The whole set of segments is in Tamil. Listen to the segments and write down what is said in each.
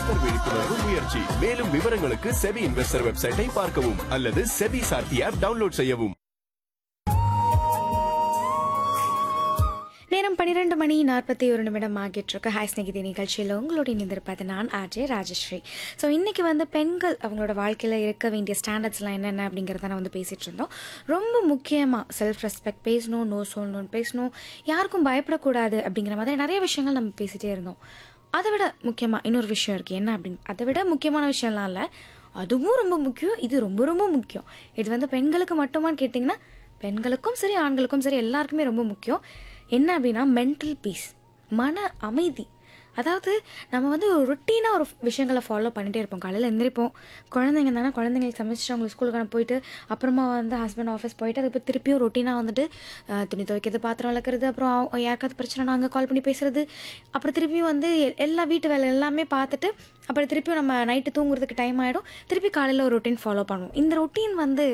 இன்வெஸ்டர் விழிப்புணர்வு முயற்சி மேலும் விவரங்களுக்கு செபி இன்வெஸ்டர் வெப்சைட்டை பார்க்கவும் அல்லது செபி சார்த்தி ஆப் டவுன்லோட் செய்யவும் நேரம் பன்னிரெண்டு மணி நாற்பத்தி ஒரு நிமிடம் ஆகிட்டு இருக்கு ஹாய் ஸ்நேகிதி நிகழ்ச்சியில் உங்களோட இணைந்திருப்பது நான் ஆர்ஜே ராஜஸ்ரீ ஸோ இன்றைக்கி வந்து பெண்கள் அவங்களோட வாழ்க்கையில் இருக்க வேண்டிய ஸ்டாண்டர்ட்ஸ்லாம் என்னென்ன அப்படிங்கிறத நான் வந்து பேசிகிட்டு இருந்தோம் ரொம்ப முக்கியமாக செல்ஃப் ரெஸ்பெக்ட் பேசணும் நோ சொல்லணும் பேசணும் யாருக்கும் பயப்படக்கூடாது அப்படிங்கிற மாதிரி நிறைய விஷயங்கள் நம்ம பேசிகிட்டே இருந்தோம் அதை விட முக்கியமாக இன்னொரு விஷயம் இருக்குது என்ன அப்படின்னு அதை விட முக்கியமான விஷயம்லாம் இல்லை அதுவும் ரொம்ப முக்கியம் இது ரொம்ப ரொம்ப முக்கியம் இது வந்து பெண்களுக்கு மட்டுமான்னு கேட்டிங்கன்னா பெண்களுக்கும் சரி ஆண்களுக்கும் சரி எல்லாருக்குமே ரொம்ப முக்கியம் என்ன அப்படின்னா மென்டல் பீஸ் மன அமைதி அதாவது நம்ம வந்து ஒரு ரொட்டீனாக ஒரு விஷயங்களை ஃபாலோ பண்ணிகிட்டே இருப்போம் காலையில் எந்திரிப்போம் குழந்தைங்க தானே குழந்தைங்களுக்கு சமைச்சிட்டு அவங்களுக்கு ஸ்கூலுக்கு அனுப்பி போயிட்டு அப்புறமா வந்து ஹஸ்பண்ட் ஆஃபீஸ் போயிட்டு அதுக்கு திருப்பியும் ரொட்டீனாக வந்துட்டு அஹ், துணி துவைக்கிறது பாத்திரம் விளக்குறது அப்புறம் அவங்க யாருக்காவது பிரச்சனை அங்கே கால் பண்ணி பேசுறது அப்புறம் திருப்பியும் வந்து எ- எல்லா வீட்டு வேலை எல்லாமே பார்த்துட்டு அப்புறம் திருப்பியும் நம்ம நைட்டு தூங்குறதுக்கு டைம் ஆகிடும் திருப்பி காலையில் ஒரு ரொட்டீன் ஃபாலோ பண்ணுவோம் இந்த ரொட்டீன் வந்து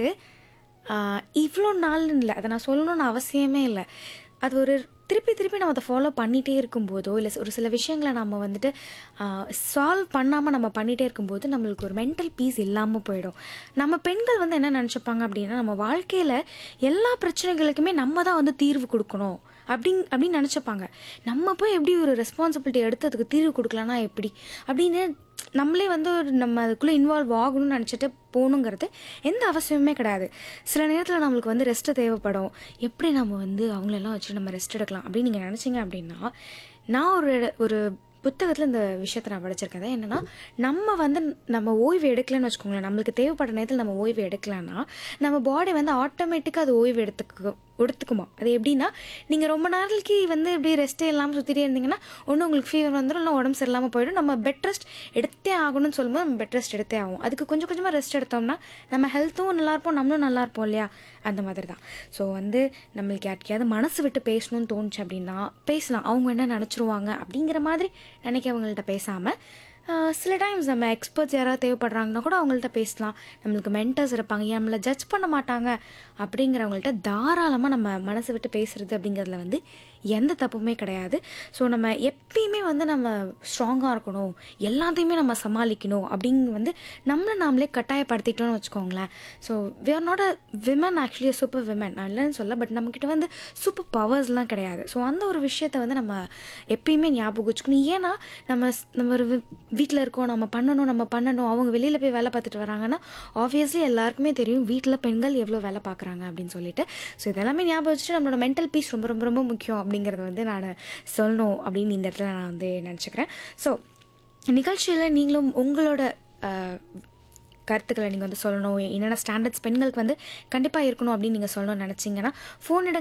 இவ்வளோ நாள்னு இல்லை அதை நான் சொல்லணும்னு அவசியமே இல்லை அது ஒரு திருப்பி திருப்பி நம்ம அதை ஃபாலோ பண்ணிகிட்டே இருக்கும்போதோ இல்லை ஒரு சில விஷயங்களை நம்ம வந்துட்டு சால்வ் பண்ணாமல் நம்ம பண்ணிகிட்டே இருக்கும்போது நம்மளுக்கு ஒரு மென்டல் பீஸ் இல்லாமல் போயிடும் நம்ம பெண்கள் வந்து என்ன நினச்சிப்பாங்க அப்படின்னா நம்ம வாழ்க்கையில் எல்லா பிரச்சனைகளுக்குமே நம்ம தான் வந்து தீர்வு கொடுக்கணும் அப்படிங் அப்படின்னு நினச்சிப்பாங்க நம்ம போய் எப்படி ஒரு ரெஸ்பான்சிபிலிட்டி எடுத்து அதுக்கு தீர்வு கொடுக்கலன்னா எப்படி அப்படின்னு நம்மளே வந்து ஒரு நம்ம அதுக்குள்ளே இன்வால்வ் ஆகணும்னு நினச்சிட்டு போகணுங்கிறது எந்த அவசியமுமே கிடையாது சில நேரத்தில் நம்மளுக்கு வந்து ரெஸ்ட்டு தேவைப்படும் எப்படி நம்ம வந்து அவங்களெல்லாம் வச்சு நம்ம ரெஸ்ட் எடுக்கலாம் அப்படின்னு நீங்கள் நினச்சிங்க அப்படின்னா நான் ஒரு ஒரு புத்தகத்தில் இந்த விஷயத்தை நான் படிச்சிருக்கேன் அது என்னன்னா நம்ம வந்து நம்ம ஓய்வு எடுக்கலைன்னு வச்சுக்கோங்களேன் நம்மளுக்கு தேவைப்பட்ட நேரத்தில் நம்ம ஓய்வு எடுக்கலைன்னா நம்ம பாடி வந்து ஆட்டோமேட்டிக்காக அது ஓய்வு எடுத்துக்கு எடுத்துக்குமா அது எப்படின்னா நீங்கள் ரொம்ப நாளைக்கு வந்து இப்படி ரெஸ்ட்டே இல்லாமல் சுற்றிட்டே இருந்தீங்கன்னா ஒன்று உங்களுக்கு ஃபீவர் வந்துடும் இல்லை உடம்பு சரியில்லாமல் போயிடும் நம்ம பெட் ரெஸ்ட் எடுத்தே ஆகணும்னு சொல்லும்போது நம்ம பெட் ரெஸ்ட் எடுத்தே ஆகும் அதுக்கு கொஞ்சம் கொஞ்சமாக ரெஸ்ட் எடுத்தோம்னா நம்ம ஹெல்த்தும் நல்லா இருப்போம் நம்மளும் நல்லா இருப்போம் இல்லையா அந்த மாதிரி தான் ஸோ வந்து நம்மளுக்கு யாருக்கையாவது மனசு விட்டு பேசணும்னு தோணுச்சு அப்படின்னா பேசலாம் அவங்க என்ன நினச்சிருவாங்க அப்படிங்கிற மாதிரி நினைக்கிறவங்கள்ட்ட பேசாமல் சில டைம்ஸ் நம்ம எக்ஸ்பர்ட்ஸ் யாராவது தேவைப்படுறாங்கன்னா கூட அவங்கள்ட்ட பேசலாம் நம்மளுக்கு மென்டர்ஸ் இருப்பாங்க ஏன் நம்மளை ஜட்ஜ் பண்ண மாட்டாங்க அப்படிங்கிறவங்கள்ட்ட தாராளமாக நம்ம மனசு விட்டு பேசுறது அப்படிங்கிறதுல வந்து எந்த தப்புமே கிடையாது ஸோ நம்ம எப்பயுமே வந்து நம்ம ஸ்ட்ராங்காக இருக்கணும் எல்லாத்தையுமே நம்ம சமாளிக்கணும் அப்படிங்க வந்து நம்மளை நாமளே கட்டாயப்படுத்திட்டோம்னு வச்சுக்கோங்களேன் so we are not a women actually super women நான் இல்லைன்னு சொல்ல பட் நம்மக்கிட்ட வந்து சூப்பர் பவர்ஸ்லாம் கிடையாது ஸோ அந்த ஒரு விஷயத்தை வந்து நம்ம எப்பயுமே ஞாபகம் வச்சுக்கணும் ஏன்னா நம்ம ஸ்- நம்ம ஒரு வீட்டில் இருக்கோம் நம்ம பண்ணணும் நம்ம பண்ணணும் அவங்க வெளியில் போய் வேலை பார்த்துட்டு வராங்கன்னா ஆப்வியஸ்லி எல்லாருக்குமே தெரியும் வீட்டில் பெண்கள் எவ்வளோ வேலை பார்க்குறாங்க அப்படின்னு சொல்லிட்டு ஸோ இதெல்லாமே ஞாபகம் வச்சுட்டு நம்மளோட மென்டல் பீஸ் ரொம்ப ரொம்ப ரொம்ப முக்கியம் அப்படிங்கிறத வந்து நான் சொல்லணும் அப்படின்னு இந்த இடத்துல நான் வந்து நினச்சிக்கிறேன் ஸோ நிகழ்ச்சியில் நீங்களும் உங்களோட அஹ், கருத்துக்களை நீங்கள் வந்து சொல்லணும் என்னென்ன ஸ்டாண்டர்ட்ஸ் பெண்களுக்கு வந்து கண்டிப்பாக இருக்கணும் அப்படின்னு நீங்கள் சொல்லணும்னு நினச்சிங்கன்னா ஃபோன்